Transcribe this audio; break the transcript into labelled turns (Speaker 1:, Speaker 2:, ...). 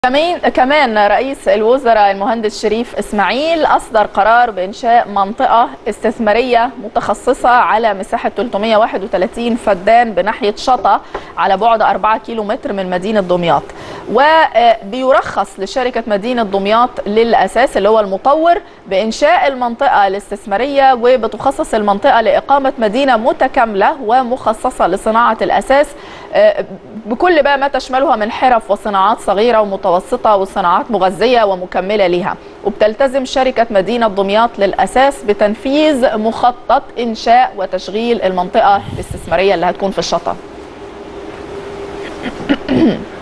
Speaker 1: كمان كمان رئيس الوزراء المهندس شريف اسماعيل اصدر قرار بانشاء منطقه استثماريه متخصصه على مساحه 331 فدان بناحيه شطا على بعد 4 كيلو متر من مدينه دمياط وبيرخص لشركه مدينه دمياط للاساس اللي هو المطور بانشاء المنطقه الاستثماريه وبتخصص المنطقه لاقامه مدينه متكامله ومخصصه لصناعه الاساس بكل بقى ما تشملها من حرف وصناعات صغيره ومتوسطه وصناعات مغذيه ومكمله لها وبتلتزم شركه مدينه دمياط للاساس بتنفيذ مخطط انشاء وتشغيل المنطقه الاستثماريه اللي هتكون في الشطا